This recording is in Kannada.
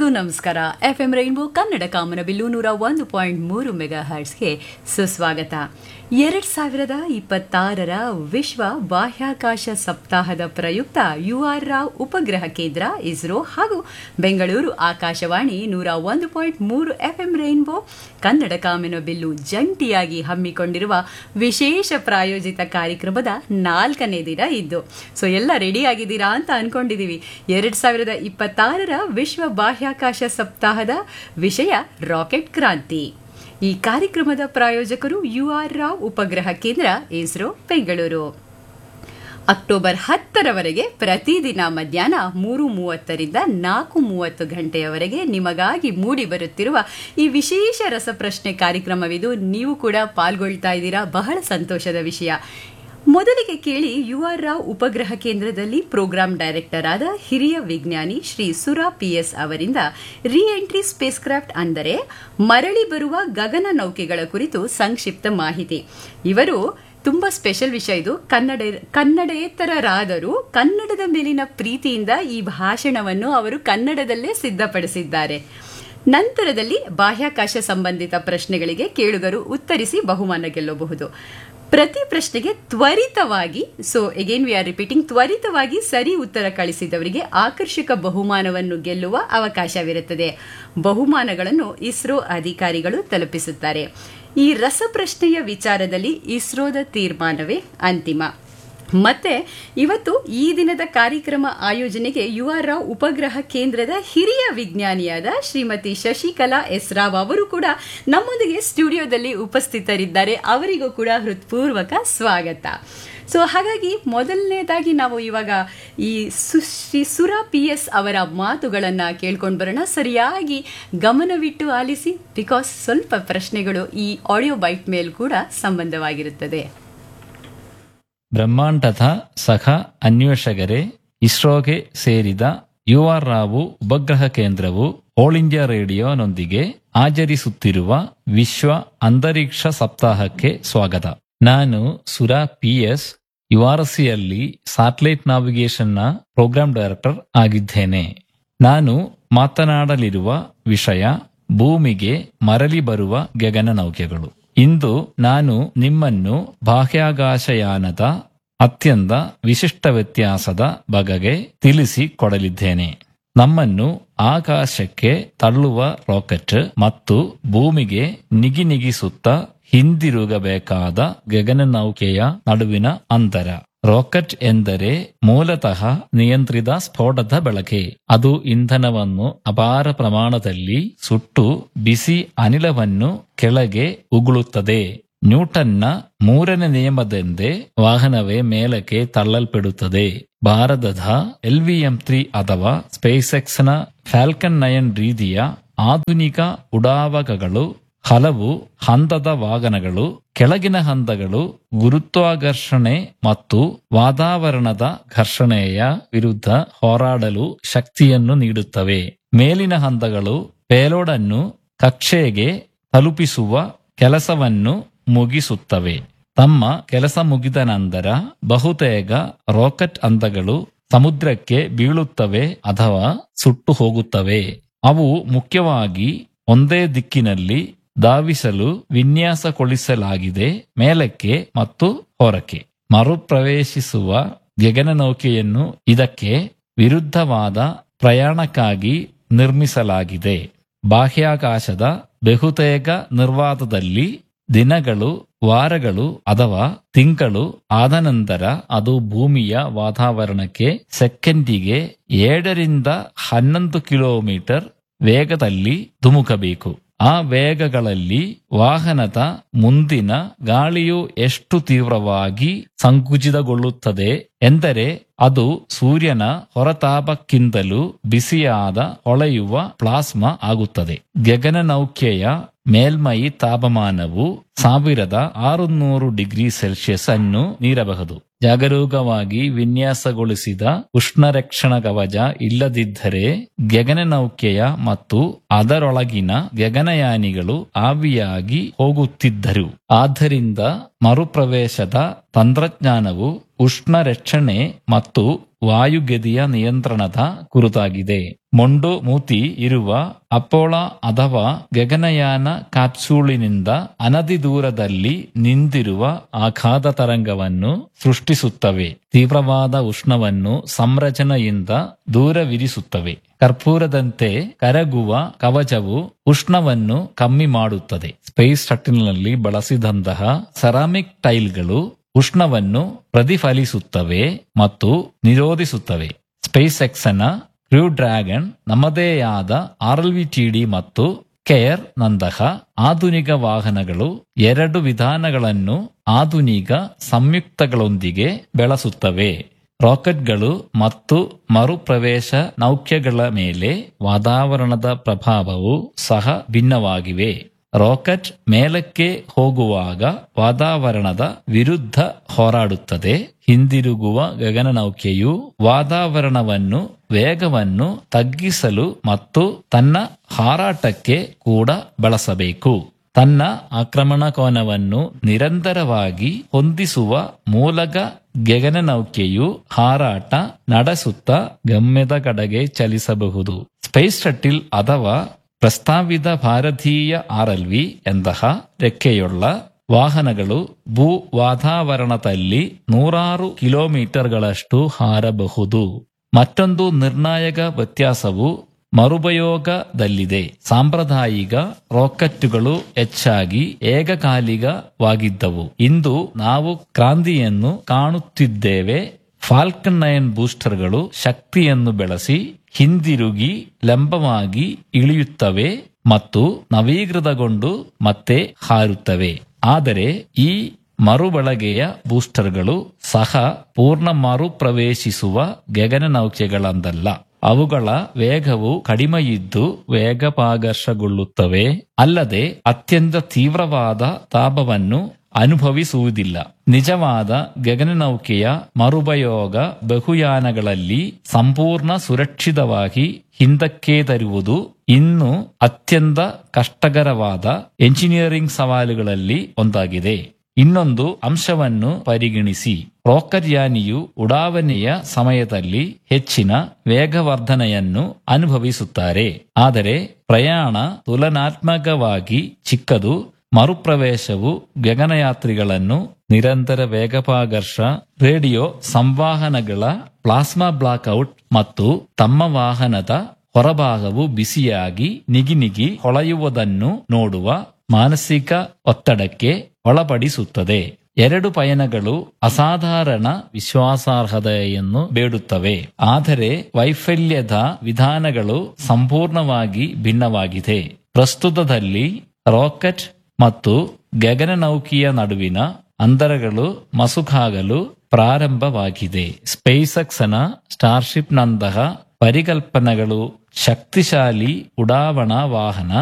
ಎಲ್ರಿಗೂ ನಮಸ್ಕಾರ ಎಫ್ ಎಂ ರೈನ್ಬೋ ಕನ್ನಡ ಕಾಮನಬಿಲ್ಲು ನೂರ ಒಂದು ಪಾಯಿಂಟ್ ಮೂರು ಮೆಗಾ ಹರ್ಟ್ಸ್ಗೆ ಸುಸ್ವಾಗತ ಎರಡ್ ಸಾವಿರದ ಇಪ್ಪತ್ತಾರರ ವಿಶ್ವ ಬಾಹ್ಯಾಕಾಶ ಸಪ್ತಾಹದ ಪ್ರಯುಕ್ತ ಯು ಆರ್ ರಾವ್ ಉಪಗ್ರಹ ಕೇಂದ್ರ ಇಸ್ರೋ ಹಾಗೂ ಬೆಂಗಳೂರು ಆಕಾಶವಾಣಿ ನೂರ ಒಂದು ಪಾಯಿಂಟ್ ಮೂರು ಎಫ್ ಎಂ ರೈನ್ಬೋ ಕನ್ನಡ ಕಾಮನಬಿಲ್ಲು ಜಂಟಿಯಾಗಿ ಹಮ್ಮಿಕೊಂಡಿರುವ ವಿಶೇಷ ಪ್ರಾಯೋಜಿತ ಕಾರ್ಯಕ್ರಮದ ನಾಲ್ಕನೇ ದಿನ ಇದ್ದು ಸೊ ಎಲ್ಲ ರೆಡಿ ಆಗಿದ್ದೀರಾ ಅಂತ ಅನ್ಕೊಂಡಿದೀವಿ ಎರಡ್ ಸಾವಿರದ ಇಪ್ಪತ್ತಾರರ ವಿಶ್ವ ಬಾಹ್ಯಾಕಾಶ ಸಪ್ತಾಹದ ವಿಷಯ ರಾಕೆಟ್ ಕ್ರಾಂತಿ ಈ ಕಾರ್ಯಕ್ರಮದ ಪ್ರಾಯೋಜಕರು ಯು ಆರ್ ರಾವ್ ಉಪಗ್ರಹ ಕೇಂದ್ರ ಇಸ್ರೋ ಬೆಂಗಳೂರು ಅಕ್ಟೋಬರ್ ಹತ್ತರವರೆಗೆ ಪ್ರತಿದಿನ ಮಧ್ಯಾಹ್ನ ಮೂರು ಮೂವತ್ತರಿಂದ ನಾಲ್ಕು ಮೂವತ್ತು ಗಂಟೆಯವರೆಗೆ ನಿಮಗಾಗಿ ಮೂಡಿ ಬರುತ್ತಿರುವ ಈ ವಿಶೇಷ ರಸಪ್ರಶ್ನೆ ಕಾರ್ಯಕ್ರಮವಿದು ನೀವು ಕೂಡ ಪಾಲ್ಗೊಳ್ತಾ ಇದ್ದೀರಾ ಬಹಳ ಸಂತೋಷದ ವಿಷಯ ಮೊದಲಿಗೆ ಕೇಳಿ ಯು ಆರ್ ರಾವ್ ಉಪಗ್ರಹ ಕೇಂದ್ರದಲ್ಲಿ ಪ್ರೋಗ್ರಾಂ ಡೈರೆಕ್ಟರ್ ಆದ ಹಿರಿಯ ವಿಜ್ಞಾನಿ ಶ್ರೀ ಸುರಾ ಪಿಎಸ್ ಅವರಿಂದ ರಿ ಎಂಟ್ರಿ ಸ್ಪೇಸ್ ಕ್ರಾಫ್ಟ್ ಅಂದರೆ ಮರಳಿ ಬರುವ ಗಗನ ನೌಕೆಗಳ ಕುರಿತು ಸಂಕ್ಷಿಪ್ತ ಮಾಹಿತಿ ಇವರು ತುಂಬಾ ಸ್ಪೆಷಲ್ ವಿಷಯ ಇದು ಕನ್ನಡ ಕನ್ನಡೇತರರಾದರೂ ಕನ್ನಡದ ಮೇಲಿನ ಪ್ರೀತಿಯಿಂದ ಈ ಭಾಷಣವನ್ನು ಅವರು ಕನ್ನಡದಲ್ಲೇ ಸಿದ್ಧಪಡಿಸಿದ್ದಾರೆ ನಂತರದಲ್ಲಿ ಬಾಹ್ಯಾಕಾಶ ಸಂಬಂಧಿತ ಪ್ರಶ್ನೆಗಳಿಗೆ ಕೇಳುಗರು ಉತ್ತರಿಸಿ ಬಹುಮಾನ ಗೆಲ್ಲಬಹುದು ಪ್ರತಿ ಪ್ರಶ್ನೆಗೆ ತ್ವರಿತವಾಗಿ so again we are repeating ತ್ವರಿತವಾಗಿ ಸರಿ ಉತ್ತರ ಕಳಿಸಿದವರಿಗೆ ಆಕರ್ಷಕ ಬಹುಮಾನವನ್ನು ಗೆಲ್ಲುವ ಅವಕಾಶವಿರುತ್ತದೆ ಬಹುಮಾನಗಳನ್ನು ಇಸ್ರೋ ಅಧಿಕಾರಿಗಳು ತಲುಪಿಸುತ್ತಾರೆ ಈ ರಸಪ್ರಶ್ನೆಯ ವಿಚಾರದಲ್ಲಿ ಇಸ್ರೋದ ತೀರ್ಮಾನವೇ ಅಂತಿಮ ಮತ್ತೆ ಇವತ್ತು ಈ ದಿನದ ಕಾರ್ಯಕ್ರಮ ಆಯೋಜನೆಗೆ ಯು ಆರ್ ರಾವ್ ಉಪಗ್ರಹ ಕೇಂದ್ರದ ಹಿರಿಯ ವಿಜ್ಞಾನಿಯಾದ ಶ್ರೀಮತಿ ಶಶಿಕಲಾ ಎಸ್ ರಾವ್ ಅವರು ಕೂಡ ನಮ್ಮೊಂದಿಗೆ ಸ್ಟುಡಿಯೋದಲ್ಲಿ ಉಪಸ್ಥಿತರಿದ್ದಾರೆ ಅವರಿಗೂ ಕೂಡ ಹೃತ್ಪೂರ್ವಕ ಸ್ವಾಗತ ಸೊ ಹಾಗಾಗಿ ಮೊದಲನೇದಾಗಿ ನಾವು ಇವಾಗ ಈ ಶ್ರೀ ಸುರಾ ಪಿ ಎಸ್ ಅವರ ಮಾತುಗಳನ್ನು ಕೇಳ್ಕೊಂಡು ಬರೋಣ ಸರಿಯಾಗಿ ಗಮನವಿಟ್ಟು ಆಲಿಸಿ ಬಿಕಾಸ್ ಸ್ವಲ್ಪ ಪ್ರಶ್ನೆಗಳು ಈ ಆಡಿಯೋ ಬೈಟ್ ಮೇಲ್ ಕೂಡ ಸಂಬಂಧವಾಗಿರುತ್ತದೆ ಬ್ರಹ್ಮಾಂಡದ ಸಹ ಅನ್ವೇಷಕರೇ ಇಸ್ರೋಗೆ ಸೇರಿದ ಯು ಆರ್ ರಾವು ಉಪಗ್ರಹ ಕೇಂದ್ರವು ಆಲ್ ಇಂಡಿಯಾ ರೇಡಿಯೋನೊಂದಿಗೆ ಆಚರಿಸುತ್ತಿರುವ ವಿಶ್ವ ಅಂತರಿಕ್ಷ ಸಪ್ತಾಹಕ್ಕೆ ಸ್ವಾಗತ ನಾನು ಸುರಾ ಪಿ ಎಸ್ ಯುಆರ್ಸಿಯಲ್ಲಿ ಸ್ಯಾಟಲೈಟ್ ನಾವಿಗೇಷನ್ನ ಪ್ರೋಗ್ರಾಂ ಡೈರೆಕ್ಟರ್ ಆಗಿದ್ದೇನೆ ನಾನು ಮಾತನಾಡಲಿರುವ ವಿಷಯ ಭೂಮಿಗೆ ಮರಳಿ ಬರುವ ಗಗನ ನೌಕೆಗಳು ಇಂದು ನಾನು ನಿಮ್ಮನ್ನು ಬಾಹ್ಯಾಕಾಶಯಾನದ ಅತ್ಯಂತ ವಿಶಿಷ್ಟ ವ್ಯತ್ಯಾಸದ ಬಗೆಗೆ ತಿಳಿಸಿ ಕೊಡಲಿದ್ದೇನೆ ನಮ್ಮನ್ನು ಆಕಾಶಕ್ಕೆ ತಳ್ಳುವ ರಾಕೆಟ್ ಮತ್ತು ಭೂಮಿಗೆ ನಿಗಿ ನಿಗಿಸುತ್ತ ಹಿಂದಿರುಗಬೇಕಾದ ಗಗನನೌಕೆಯ ನಡುವಿನ ಅಂತರ ರಾಕೆಟ್ ಎಂದರೆ ಮೂಲತಃ ನಿಯಂತ್ರಿತ ಸ್ಫೋಟದ ಬಳಕೆ ಅದು ಇಂಧನವನ್ನು ಅಪಾರ ಪ್ರಮಾಣದಲ್ಲಿ ಸುಟ್ಟು ಬಿಸಿ ಅನಿಲವನ್ನು ಕೆಳಗೆ ಉಗುಳುತ್ತದೆ ನ್ಯೂಟನ್ನ ಮೂರನೇ ನಿಯಮದಂತೆ ವಾಹನವೇ ಮೇಲಕ್ಕೆ ತಳ್ಳಲ್ಪಡುತ್ತದೆ ಭಾರತದ ಎಲ್ವಿಎಂ ತ್ರೀ ಅಥವಾ ಸ್ಪೇಸ್ ನ ಫ್ಯಾಲ್ಕನ್ ನಯನ್ ರೀತಿಯ ಆಧುನಿಕ ಉಡಾವಕಗಳು ಹಲವು ಹಂತದ ವಾಹನಗಳು ಕೆಳಗಿನ ಹಂತಗಳು ಗುರುತ್ವಾಕರ್ಷಣೆ ಮತ್ತು ವಾತಾವರಣದ ಘರ್ಷಣೆಯ ವಿರುದ್ಧ ಹೋರಾಡಲು ಶಕ್ತಿಯನ್ನು ನೀಡುತ್ತವೆ ಮೇಲಿನ ಹಂತಗಳು ಪೇಲೋಡ್ ಅನ್ನು ಕಕ್ಷೆಗೆ ತಲುಪಿಸುವ ಕೆಲಸವನ್ನು ಮುಗಿಸುತ್ತವೆ ತಮ್ಮ ಕೆಲಸ ಮುಗಿದ ನಂತರ ಬಹುತೇಕ ರಾಕೆಟ್ ಹಂತಗಳು ಸಮುದ್ರಕ್ಕೆ ಬೀಳುತ್ತವೆ ಅಥವಾ ಸುಟ್ಟು ಹೋಗುತ್ತವೆ ಅವು ಮುಖ್ಯವಾಗಿ ಒಂದೇ ದಿಕ್ಕಿನಲ್ಲಿ ಧಾವಿಸಲು ವಿನ್ಯಾಸಗೊಳಿಸಲಾಗಿದೆ ಮೇಲಕ್ಕೆ ಮತ್ತು ಹೊರಕ್ಕೆ ಮರುಪ್ರವೇಶಿಸುವ ಗಗನನೌಕೆಯನ್ನು ಇದಕ್ಕೆ ವಿರುದ್ಧವಾದ ಪ್ರಯಾಣಕ್ಕಾಗಿ ನಿರ್ಮಿಸಲಾಗಿದೆ ಬಾಹ್ಯಾಕಾಶದ ಬಹುತೇಕ ನಿರ್ವಾತದಲ್ಲಿ ದಿನಗಳು ವಾರಗಳು ಅಥವಾ ತಿಂಗಳು ಆದ ನಂತರ ಅದು ಭೂಮಿಯ ವಾತಾವರಣಕ್ಕೆ ಸೆಕೆಂಡಿಗೆ ಏಳರಿಂದ ಹನ್ನೊಂದು ಕಿಲೋಮೀಟರ್ ವೇಗದಲ್ಲಿ ಧುಮುಕಬೇಕು ಆ ವೇಗಗಳಲ್ಲಿ ವಾಹನದ ಮುಂದಿನ ಗಾಳಿಯು ಎಷ್ಟು ತೀವ್ರವಾಗಿ ಸಂಕುಚಿತಗೊಳ್ಳುತ್ತದೆ ಎಂದರೆ ಅದು ಸೂರ್ಯನ ಹೊರತಾಪಕ್ಕಿಂತಲೂ ಬಿಸಿಯಾದ ಹೊಳೆಯುವ ಪ್ಲಾಸ್ಮಾ ಆಗುತ್ತದೆ ಗಗನನೌಕೆಯ ಮೇಲ್ಮೈ ತಾಪಮಾನವು ಸಾವಿರದ ಆರುನೂರು ಡಿಗ್ರಿ ಸೆಲ್ಸಿಯಸ್ ಅನ್ನು ಮೀರಬಹುದು ಜಾಗರೂಕವಾಗಿ ವಿನ್ಯಾಸಗೊಳಿಸಿದ ಉಷ್ಣರಕ್ಷಣ ಕವಚ ಇಲ್ಲದಿದ್ದರೆ ಗಗನನೌಕೆಯ ಮತ್ತು ಅದರೊಳಗಿನ ಗಗನಯಾನಿಗಳು ಆವಿಯಾಗಿ ಹೋಗುತ್ತಿದ್ದರು ಆದ್ದರಿಂದ ಮರುಪ್ರವೇಶದ ತಂತ್ರಜ್ಞಾನವು ಉಷ್ಣ ರಕ್ಷಣೆ ಮತ್ತು ವಾಯುಗತಿಯ ನಿಯಂತ್ರಣದ ಕುರಿತಾಗಿದೆ ಮೊಂಡು ಮೂತಿ ಇರುವ ಅಪೋಳ ಅಥವಾ ಗಗನಯಾನ ಕ್ಯಾಪ್ಸೂಲಿನಿಂದ ಅನಧಿ ದೂರದಲ್ಲಿ ನಿಂತಿರುವ ಆಘಾತ ತರಂಗವನ್ನು ಸೃಷ್ಟಿಸುತ್ತವೆ ತೀವ್ರವಾದ ಉಷ್ಣವನ್ನು ಸಂರಚನೆಯಿಂದ ದೂರವಿರಿಸುತ್ತವೆ ಕರ್ಪೂರದಂತೆ ಕರಗುವ ಕವಚವು ಉಷ್ಣವನ್ನು ಕಮ್ಮಿ ಮಾಡುತ್ತದೆ ಸ್ಪೇಸ್ ಶಟಲ್ನಲ್ಲಿ ಬಳಸಿದಂತಹ ಸೆರಾಮಿಕ್ ಟೈಲ್ಗಳು ಉಷ್ಣವನ್ನು ಪ್ರತಿಫಲಿಸುತ್ತವೆ ಮತ್ತು ನಿರೋಧಿಸುತ್ತವೆ ಸ್ಪೇಸ್ ಎಕ್ಸ್ನ ಕ್ರೂ ಡ್ರ್ಯಾಗನ್ ನಮ್ಮದೇ ಆದ ಆರ್ಎಲ್ವಿಟಿಡಿ ಮತ್ತು ಕೇರ್ ನಂತಹ ಆಧುನಿಕ ವಾಹನಗಳು ಎರಡು ವಿಧಾನಗಳನ್ನು ಆಧುನಿಕ ಸಂಯುಕ್ತಗಳೊಂದಿಗೆ ಬೆಳೆಸುತ್ತವೆ ರಾಕೆಟ್ಗಳು ಮತ್ತು ಮರುಪ್ರವೇಶ ನೌಕೆಗಳ ಮೇಲೆ ವಾತಾವರಣದ ಪ್ರಭಾವವು ಸಹ ಭಿನ್ನವಾಗಿವೆ ರಾಕೆಟ್ ಮೇಲಕ್ಕೆ ಹೋಗುವಾಗ ವಾತಾವರಣದ ವಿರುದ್ಧ ಹೋರಾಡುತ್ತದೆ ಹಿಂದಿರುಗುವ ಗಗನನೌಕೆಯು ವಾತಾವರಣವನ್ನು ವೇಗವನ್ನು ತಗ್ಗಿಸಲು ಮತ್ತು ತನ್ನ ಹಾರಾಟಕ್ಕೆ ಕೂಡ ಬಳಸಬೇಕು ತನ್ನ ಆಕ್ರಮಣ ಕೋನವನ್ನು ನಿರಂತರವಾಗಿ ಹೊಂದಿಸುವ ಮೂಲಕ ಗಗನನೌಕೆಯು ಹಾರಾಟ ನಡೆಸುತ್ತಾ ಗಮ್ಯದ ಕಡೆಗೆ ಚಲಿಸಬಹುದು ಸ್ಪೇಸ್ ಶಟಿಲ್ ಅಥವಾ ಪ್ರಸ್ತಾವಿತ ಭಾರತೀಯ ಆರ್ಎಲ್ವಿ ಎಂತಹ ರೆಕ್ಕೆಯುಳ್ಳ ವಾಹನಗಳು ಭೂ ವಾತಾವರಣದಲ್ಲಿ ನೂರಾರು ಕಿಲೋಮೀಟರ್ಗಳಷ್ಟು ಹಾರಬಹುದು ಮತ್ತೊಂದು ನಿರ್ಣಾಯಕ ವ್ಯತ್ಯಾಸವು ಮರುಪಯೋಗದಲ್ಲಿದೆ ಸಾಂಪ್ರದಾಯಿಕ ರಾಕೆಟ್ಗಳು ಹೆಚ್ಚಾಗಿ ಏಕಕಾಲಿಕವಾಗಿದ್ದವು ಇಂದು ನಾವು ಕ್ರಾಂತಿಯನ್ನು ಕಾಣುತ್ತಿದ್ದೇವೆ ಫಾಲ್ಕನ್ ನೈನ್ ಬೂಸ್ಟರ್ಗಳು ಶಕ್ತಿಯನ್ನು ಬೆಳೆಸಿ ಹಿಂದಿರುಗಿ ಲಂಬವಾಗಿ ಇಳಿಯುತ್ತವೆ ಮತ್ತು ನವೀಕೃತಗೊಂಡು ಮತ್ತೆ ಹಾರುತ್ತವೆ ಆದರೆ ಈ ಮರುಬಳಕೆಯ ಬೂಸ್ಟರ್ಗಳು ಸಹ ಪೂರ್ಣ ಮರುಪ್ರವೇಶಿಸುವ ಗಗನನೌಕೆಗಳಂದಲ್ಲ ಅವುಗಳ ವೇಗವು ಕಡಿಮೆಯಿದ್ದು ವೇಗಪಾಕರ್ಷಗೊಳ್ಳುತ್ತವೆ ಅಲ್ಲದೆ ಅತ್ಯಂತ ತೀವ್ರವಾದ ತಾಪವನ್ನು ಅನುಭವಿಸುವುದಿಲ್ಲ ನಿಜವಾದ ಗಗನನೌಕೆಯ ಮರುಪಯೋಗ ಬಹುಯಾನಗಳಲ್ಲಿ ಸಂಪೂರ್ಣ ಸುರಕ್ಷಿತವಾಗಿ ಹಿಂದಕ್ಕೆ ತರುವುದು ಇನ್ನು ಅತ್ಯಂತ ಕಷ್ಟಕರವಾದ ಎಂಜಿನಿಯರಿಂಗ್ ಸವಾಲುಗಳಲ್ಲಿ ಒಂದಾಗಿದೆ ಇನ್ನೊಂದು ಅಂಶವನ್ನು ಪರಿಗಣಿಸಿ ರಾಕೆಟ್ ಯಾನಿಯು ಉಡಾವಣೆಯ ಸಮಯದಲ್ಲಿ ಹೆಚ್ಚಿನ ವೇಗವರ್ಧನೆಯನ್ನು ಅನುಭವಿಸುತ್ತಾರೆ ಆದರೆ ಪ್ರಯಾಣ ತುಲನಾತ್ಮಕವಾಗಿ ಚಿಕ್ಕದು ಮರುಪ್ರವೇಶವು ಗಗನಯಾತ್ರಿಗಳನ್ನು ನಿರಂತರ ವೇಗಪಾಕರ್ಷ ರೇಡಿಯೋ ಸಂವಹನಗಳ ಪ್ಲಾಸ್ಮಾ ಬ್ಲಾಕ್ಔಟ್ ಮತ್ತು ತಮ್ಮ ವಾಹನದ ಹೊರಭಾಗವು ಬಿಸಿಯಾಗಿ ನಿಗಿನಿಗಿ ಹೊಳೆಯುವುದನ್ನು ನೋಡುವ ಮಾನಸಿಕ ಒತ್ತಡಕ್ಕೆ ಒಳಪಡಿಸುತ್ತದೆ ಎರಡು ಪಯಣಗಳು ಅಸಾಧಾರಣ ವಿಶ್ವಾಸಾರ್ಹತೆಯನ್ನು ಬೇಡುತ್ತವೆ ಆದರೆ ವೈಫಲ್ಯದ ವಿಧಾನಗಳು ಸಂಪೂರ್ಣವಾಗಿ ಭಿನ್ನವಾಗಿದೆ ಪ್ರಸ್ತುತದಲ್ಲಿ ರಾಕೆಟ್ ಮತ್ತು ಗಗನನೌಕೆಯ ನಡುವಿನ ಅಂತರಗಳು ಮಸುಕಾಗಲು ಪ್ರಾರಂಭವಾಗಿದೆ ಸ್ಪೇಸಕ್ಸ್ನ ಸ್ಟಾರ್ಶಿಪ್ನಂತಹ ಪರಿಕಲ್ಪನೆಗಳು ಶಕ್ತಿಶಾಲಿ ಉಡಾವಣಾ ವಾಹನ